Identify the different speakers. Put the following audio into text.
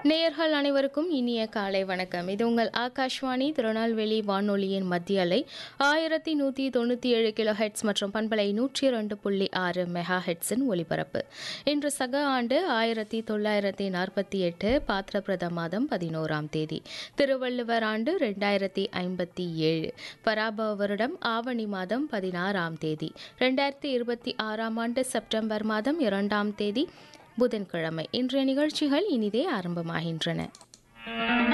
Speaker 1: நேயர்கள் அனைவருக்கும் இனிய காலை வணக்கம் இது உங்கள் ஆகாஷ்வாணி திருநெல்வேலி வானொலியின் மத்திய அலை ஆயிரத்தி நூற்றி தொண்ணூற்றி ஏழு கிலோ ஹெட்ஸ் மற்றும் பண்பலை நூற்றி ரெண்டு புள்ளி ஆறு மெகா ஹெட்ஸின் ஒலிபரப்பு இன்று சக ஆண்டு ஆயிரத்தி தொள்ளாயிரத்தி நாற்பத்தி எட்டு பாத்திரபிரத மாதம் பதினோராம் தேதி திருவள்ளுவர் ஆண்டு ரெண்டாயிரத்தி ஐம்பத்தி ஏழு பராபவ வருடம் ஆவணி மாதம் பதினாறாம் தேதி ரெண்டாயிரத்தி இருபத்தி ஆறாம் ஆண்டு செப்டம்பர் மாதம் இரண்டாம் தேதி புதன்கிழமை இன்றைய நிகழ்ச்சிகள் இனிதே ஆரம்பமாகின்றன